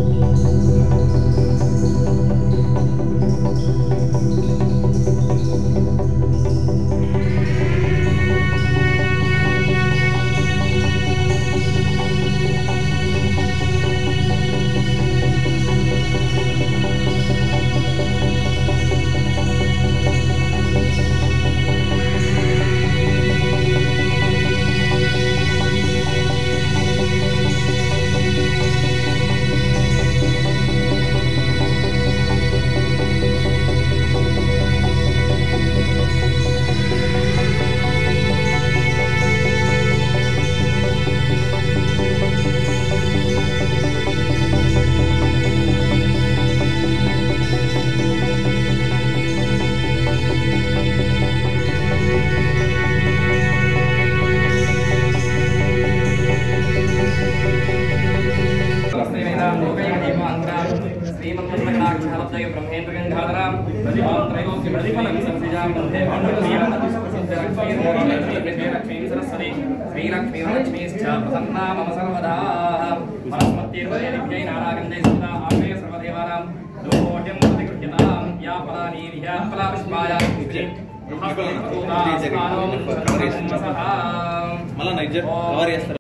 మళ్ళీ next cover చేస్తారు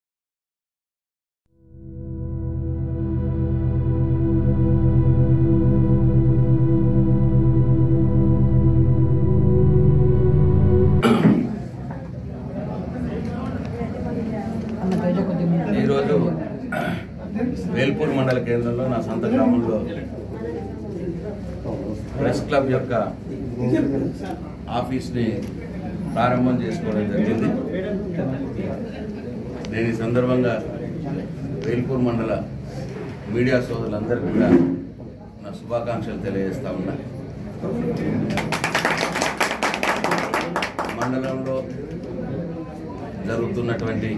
ఈరోజు వేల్పూర్ మండల కేంద్రంలో నా సొంత గ్రామంలో ప్రెస్ క్లబ్ యొక్క ఆఫీస్ని ప్రారంభం చేసుకోవడం జరిగింది నేను ఈ సందర్భంగా వేల్పూర్ మండల మీడియా సోదరులందరికీ కూడా నా శుభాకాంక్షలు తెలియజేస్తా ఉన్నా మండలంలో జరుగుతున్నటువంటి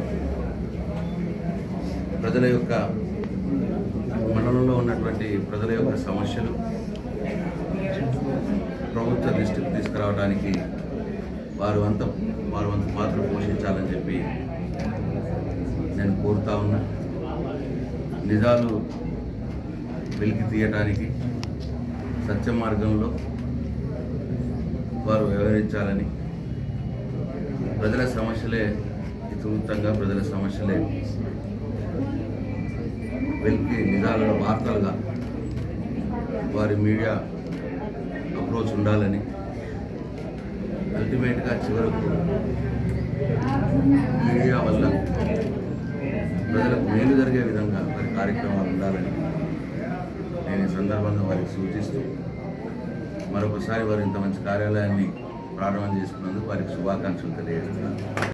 ప్రజల యొక్క మండలంలో ఉన్నటువంటి ప్రజల యొక్క సమస్యలు ప్రభుత్వ దృష్టికి తీసుకురావడానికి వారు అంత వారు వంత పాత్ర పోషించాలని చెప్పి నేను కోరుతా ఉన్నా నిజాలు వెలికి తీయటానికి సత్య మార్గంలో వారు వ్యవహరించాలని ప్రజల సమస్యలే ఇతివృత్తంగా ప్రజల సమస్యలే వెలికి నిజాలలో వార్తలుగా వారి మీడియా అప్రోచ్ ఉండాలని అల్టిమేట్గా చివరకు మీడియా వల్ల ప్రజలకు మేలు జరిగే విధంగా వారి కార్యక్రమాలు ఉండాలని నేను ఈ సందర్భంగా వారికి సూచిస్తూ మరొకసారి వారు ఇంత మంచి కార్యాలయాన్ని ప్రారంభం చేసుకున్నందుకు వారికి శుభాకాంక్షలు తెలియజేస్తున్నాను